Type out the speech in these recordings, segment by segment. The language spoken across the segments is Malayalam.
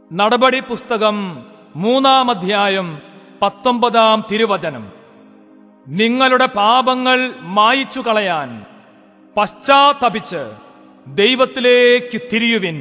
നടപടി പുസ്തകം മൂന്നാം അധ്യായം പത്തൊമ്പതാം തിരുവചനം നിങ്ങളുടെ പാപങ്ങൾ മായിച്ചു കളയാൻ പശ്ചാത്തപിച്ച് ദൈവത്തിലേക്ക് തിരിയുവിൻ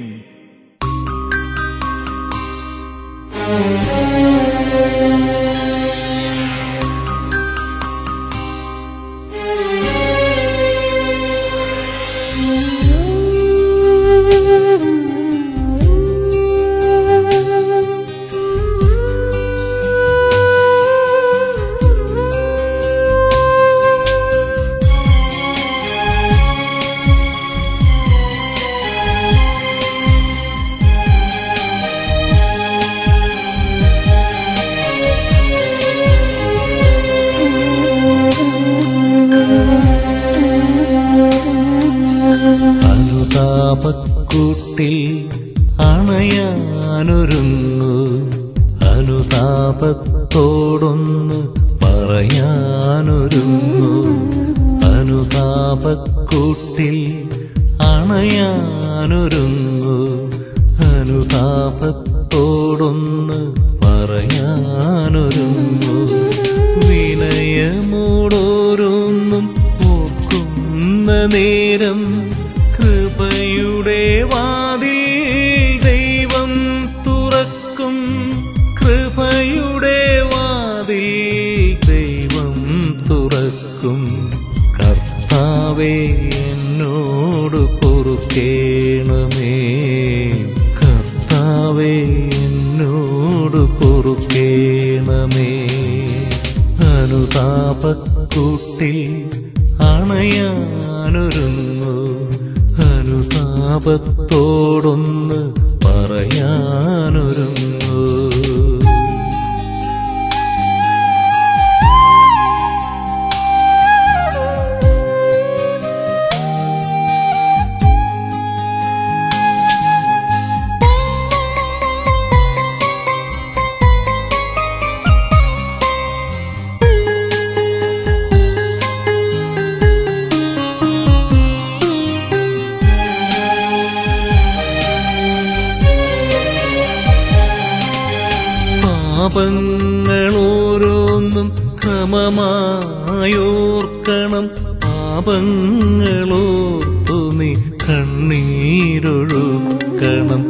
അനുതാപക്കൂട്ടിൽ അണയാനൊരുങ്ങു അനുതാപത്തോടൊന്ന് പറയാനൊരുങ്ങു അനുതാപക്കൂട്ടിൽ അണയാനൊരുങ്ങു അനുതാപത്തോടൊന്ന് പറയാനൊരുങ്ങു വിനയമോടോരോന്നും ഓർക്കുന്ന നേരം കൃപയുടെ വാതിൽ ദൈവം തുറക്കും കൃപയുടെ വാതിൽ ദൈവം തുറക്കും കർത്താവേ എന്നോട് പൊറുക്കേണമേ കർത്താവേ എന്നോട് പൊറുക്കേണമേ അനുതാപക്കൂട്ടിൽ അണയാനൊരുങ്ങു അനുതാപത്തോടൊന്ന് പറയാനൊരുങ്ങു പാപങ്ങളോരോന്നും ക്രമമായോർക്കണം പാപങ്ങളോർത്തു നീ കണ്ണീരൊഴുക്കണം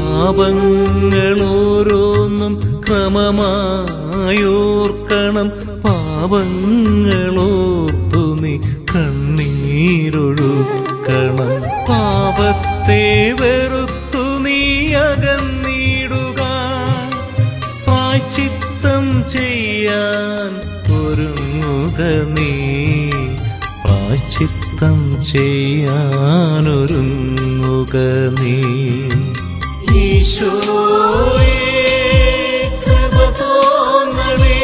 പാപങ്ങളോരോന്നും ക്രമമായോർക്കണം പാപങ്ങളോർത്തു നീ കണ്ണീരൊഴുക്കണം പാപത്തെ വെറുത്തു നീ അകന്നിടുക പ്രായച്ചിത്തം ചെയ്യാൻ ഒരുങ്ങുക നീ പ്രായച്ചിത്തം ചെയ്യാനൊരുങ്ങുക നീ ഈശോയേ കൃപ തോന്നണേ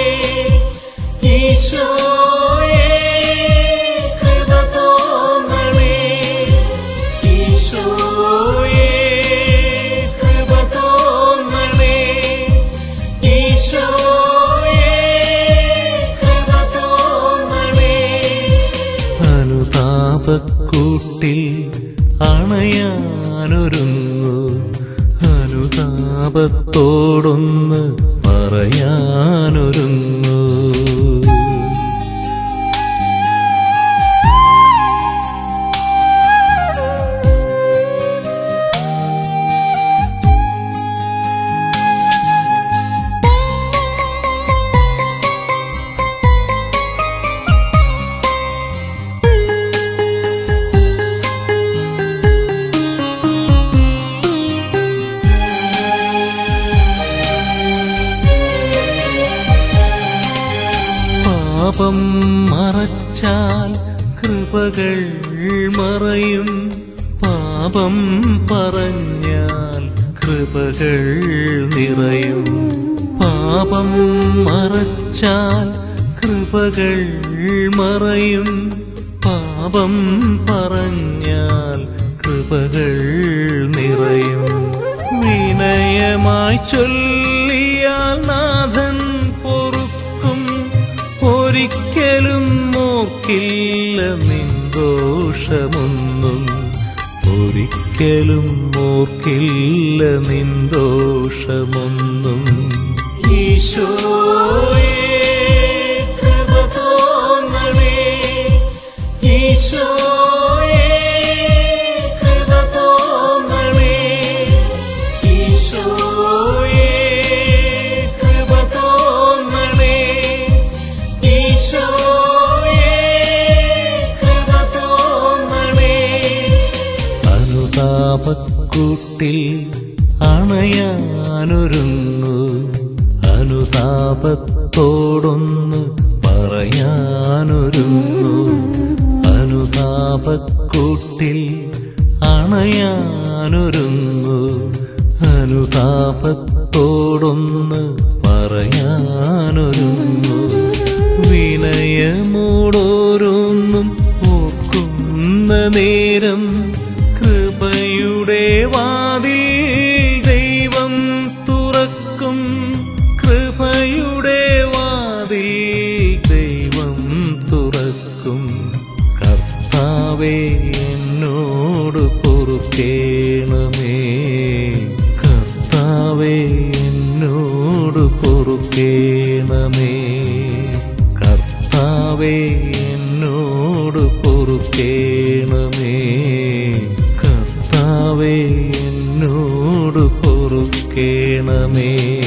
ഈശോയേ കൃപ തോന്നണേ ഈശോയേ കൃപ തോന്നണേ ഈശോയേ കൃപ തോന്നണേ അനുതാപക്കൂട്ടിൽ അണയാനൊരുങ്ങു അനുതാപത്തോടൊന്ന് പറയാനൊരുങ്ങു പാപം മറച്ചാൽ കൃപകൾ മറയും പാപം പറഞ്ഞാൽ കൃപകൾ നിറയും പാപം മറച്ചാൽ കൃപകൾ മറയും പാപം പറഞ്ഞാൽ കൃപകൾ നിറയും വിനയമായി ചൊല്ലിയാൽ നാഥൻ പൊറുക്കും ഒരിക്കലും നോക്കില്ല നിൻ ദോഷമൊന്നും ഒരിക്കലും ഒരിക്കലും ഓർക്കില്ല നിന്തോഷമൊന്നും ഈശോയേ കൃപ തോന്നണേ ഈശോയേ കൃപ തോന്നണേ ഈശോയേ കൃപ തോന്നണേ ഈശോയേ കൃപ തോന്നണേ അനുതാപക്കൂട്ടിൽ അണയാനൊരുങ്ങു അനുതാപത്തോടൊന്ന് പറയാനൊരുങ്ങു അനുതാപക്കൂട്ടിൽ അണയാനൊരുങ്ങു അനുതാപത്തോടൊന്ന് പറയാനൊരുങ്ങു വിനയമോടോരോന്നും ഓർക്കുന്ന നേരം കൃപയുടെ വാതിൽ ദൈവം തുറക്കും കൃപയുടെ വാതിൽ ദൈവം തുറക്കും കർത്താവേ എന്നോട് പൊറുക്കേണമേ കർത്താവേ എന്നോട് പൊറുക്കേണമേ കർത്താവേ എന്നോട് പൊറുക്കേണമേ കർത്താവേ എന്നോട് പൊറുക്കേണമേ